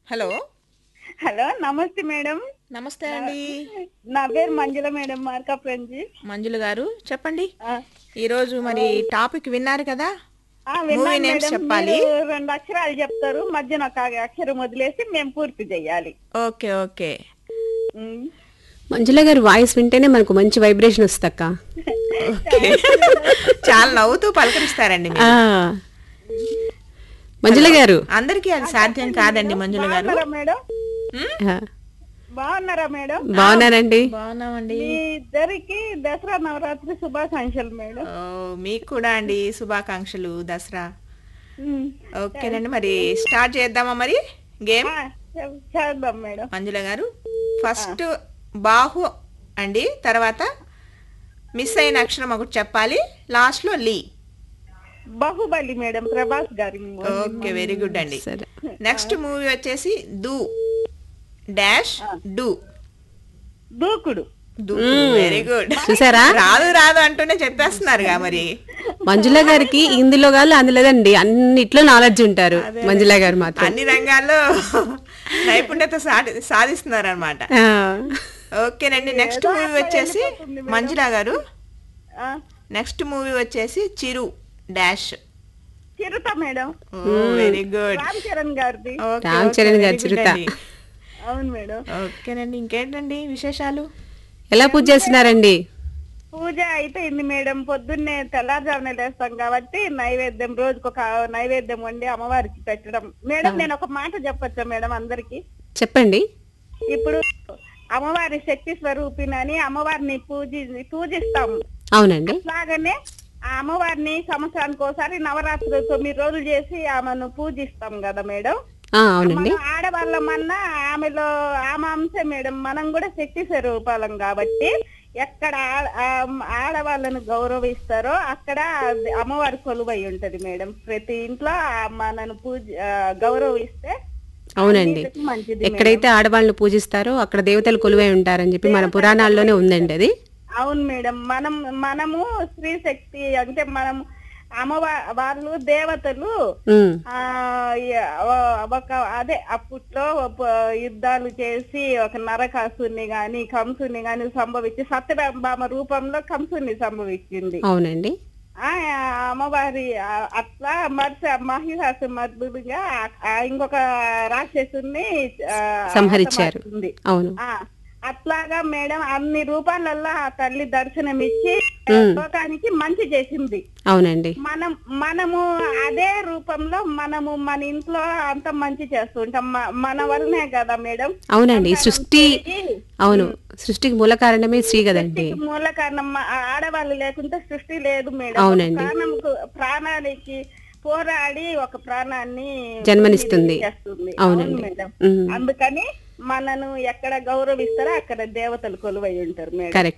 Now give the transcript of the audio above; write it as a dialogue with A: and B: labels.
A: Hello
B: hello నమస్తే madam
A: నమస్తే అండి
B: నా పేరు మంజుల మేడం మార్కాపురంజి
A: మంజుల గారు చెప్పండి
B: ఆ,
A: ఈరోజు మరి టాపిక్ విన్నారు కదా
B: ఆ, విన్నాను
A: Movie names
B: మేడం.
A: చెప్పాలి.
B: మీరు రెండు అక్షరాలు చెప్తారు మధ్యన ఒక అక్షరం వదిలేసి మేము పూర్తి చేయాలి
A: ఓకే ఓకే
B: ఉమ్.
C: మంజుల గారి వాయిస్ వింటేనే మనకు మంచి వైబ్రేషన్ వస్తక్క
A: ఓకే చాలా నవ్వుతూ పలకరిస్తారండి మీరు.
C: మంజుల గారు
A: అందరికీ అది సాధ్యం కాదండి మంజుల గారు
B: బాగున్నారా మేడం
A: ఉమ్,
C: ఆ,
B: బాగున్నారా మేడం
C: బాగున్నానండి
A: బాగున్నామండి
B: మీ ఇద్దరికి దసరా నవరాత్రి శుభాకాంక్షలు మేడం
A: ఓ, మీకు కూడా అండి శుభాకాంక్షలు దసరా
B: ఉమ్.
A: ఓకేనండి మరి స్టార్ట్ చేద్దామా మరి గేమ్
B: ఆ, చే- చేద్దాం మేడం
A: మంజుల గారు ఫస్ట్ బాహు అండి తర్వాత మిస్ అయిన అక్షరం ఒకటి చెప్పాలి లాస్ట్ లో లీ
B: బాహుబలి మేడం ప్రభాస్ గారి
A: ఓకే వెరీ గుడ్ అండి
C: సరే
A: నెక్స్ట్ మూవీ వచ్చేసి దు డాష్ డు
B: దూకుడు
A: దు వెరీ గుడ్
C: చూసారా
A: రాదు రాదు అంటూనే చెప్పేస్తున్నారుగా మరి
C: మంజుల గారికి ఇందులో కాదు అందులోదండి అన్నిట్లో నాలెడ్జ్ ఉంటారు మంజుల గారు మాత్రం
A: అన్ని రంగాల్లో నైపుణ్యత సాధి సాధిస్తున్నారు అనమాట
C: ఆ,
A: ఓకేనండి నెక్స్ట్ మూవీ వచ్చేసి మంజులా గారు
B: ఆ,
A: నెక్స్ట్ మూవీ వచ్చేసి Chiru dash
B: Chirutha madam
A: very good
B: Ram Charan గారిది
C: రామ్ చరణ్ గారి చిరుత.
B: అవును మేడం
A: ఓకేనండి ఇంకేంటండి విశేషాలు
C: ఎలా పూజ చేస్తున్నారండి
B: పూజ అయిపోయింది మేడం పొద్దున్నే తెల్లారుజామున లేస్తాం కాబట్టి నైవేద్యం రోజుకు ఒక నైవేద్యం వండి అమ్మవారికి పెట్టడం మేడం నేను ఒక మాట చెప్పొచ్చా మేడం అందరికి
C: చెప్పండి
B: ఇప్పుడు అమ్మవారి శక్తి స్వరూపిణని అమ్మవారిని పూజి పూజిస్తాం
C: అవునండి
B: అలాగనే ఆ అమ్మవారిని సంవత్సరానికి ఒకసారి నవరాత్రులు తొమ్మిది రోజులు చేసి ఆమెను పూజిస్తాం కదా మేడం
C: ఆ, అవునండి
B: మనం ఆడవాళ్ళమన్నా ఆమెలో ఆమె అంశం మేడం మనం కూడా శక్తి స్వరూపాలం కాబట్టి ఎక్కడ ఆ- ఆ- ఆడవాళ్ళను గౌరవిస్తారో అక్కడ అది అమ్మవారి కొలువై ఉంటది మేడం ప్రతి ఇంట్లో ఆ మనను పూజ ఆ, గౌరవిస్తే
C: అవునండి
B: అన్నిటికీ మంచిది
C: ఎక్కడైతే ఆడవాళ్ళను పూజిస్తారో అక్కడ దేవతలు కొలువై ఉంటారని చెప్పి మన పురాణాల్లోనే ఉందండి అది
B: అవును మేడం మనం మనము స్త్రీ శక్తి అంటే మనం అమ్మవా వాళ్ళు దేవతలు
C: ఉమ్,
B: ఆ య- ఒక అదే అప్పట్లో ప- యుద్ధాలు చేసి ఒక నరకాసుని గాని కంసుని గాని సంభవించి సత్యభామ రూపంలో కంసుని సంభవించింది
C: అవునండి
B: ఆ అమ్మవారి ఆ, అట్లా మర్స మహిళాసు మర్దుగా ఇంకొక రాక్షసుని ఆ,
C: సంహరించారు.
B: హతమార్చింది.
C: అవును
B: ఆ అట్లాగా మేడం అన్ని రూపాలలో ఆ తల్లి దర్శనం ఇచ్చి లోకానికి మంచి చేసింది
C: అవునండి
B: మనం మనము అదే రూపంలో మనము మన ఇంట్లో అంత మంచి చేస్తుంటాం మ- మన వల్లనే కదా మేడం
C: అవునండి సృష్టి
B: పెరిగి
C: అవును సృష్టికి మూల కారణమే శ్రీ కదండి
B: సృష్టికి మూల కారణం మ- ఆ ఆడవాళ్ళు లేకుంటే సృష్టి లేదు మేడం
C: అవునండి.
B: ప్రాణంకు ప్రాణానికి పోరాడి ఒక ప్రాణాన్ని
C: జన్మనిస్తుంది.
B: చేస్తుంది
C: అవునండి.
B: అవును మేడం
C: ఉమ్,
B: అందుకని మనను ఎక్కడ గౌరవిస్తారో అక్కడ దేవతలు కొలువై ఉంటారు మేడం
C: కరెక్ట్